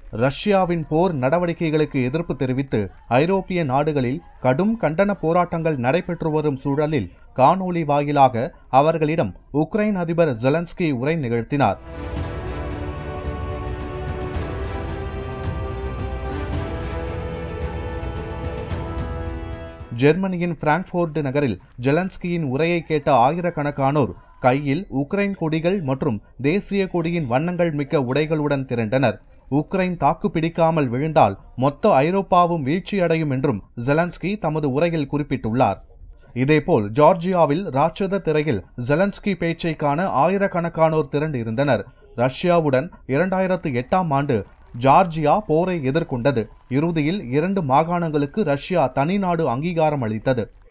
ரஷ்யாவின் போர் நடவடிக்கைகளுக்கு எதிர்ப்பு தெரிவித்து ஐரோப்பிய நாடுகளில் கடும் கண்டன போராட்டங்கள் நடைபெற்று வரும் சூழலில் காணொலி வாயிலாக அவர்களிடம் உக்ரைன் அதிபர் ஜெலன்ஸ்கி உரை நிகழ்த்தினார் ஜெர்மனியின் பிராங்க்ஃபோர்ட் நகரில் ஜெலன்ஸ்கியின் உரையை கேட்ட ஆயிரக்கணக்கானோர் கையில் உக்ரைன் கொடிகள் மற்றும் தேசிய கொடியின் வண்ணங்கள் மிக்க உடைகளுடன் திரண்டனர் உக்ரைன் தாக்கு பிடிக்காமல் விழுந்தால் மொத்த ஐரோப்பாவும் வீழ்ச்சியடையும் என்றும் ஜெலன்ஸ்கி தமது உரையில் குறிப்பிட்டுள்ளார் இதேபோல் ஜார்ஜியாவில் ராட்சத திரையில் ஜெலன்ஸ்கி பேச்சை காண ஆயிரக்கணக்கானோர் திரண்டிருந்தனர் ரஷ்யாவுடன் இரண்டாயிரத்து எட்டாம் ஆண்டு ஜார்ஜியா போரை எதிர்கொண்டது இறுதியில் இரண்டு மாகாணங்களுக்கு ரஷ்யா தனிநாடு அங்கீகாரம் அளித்தது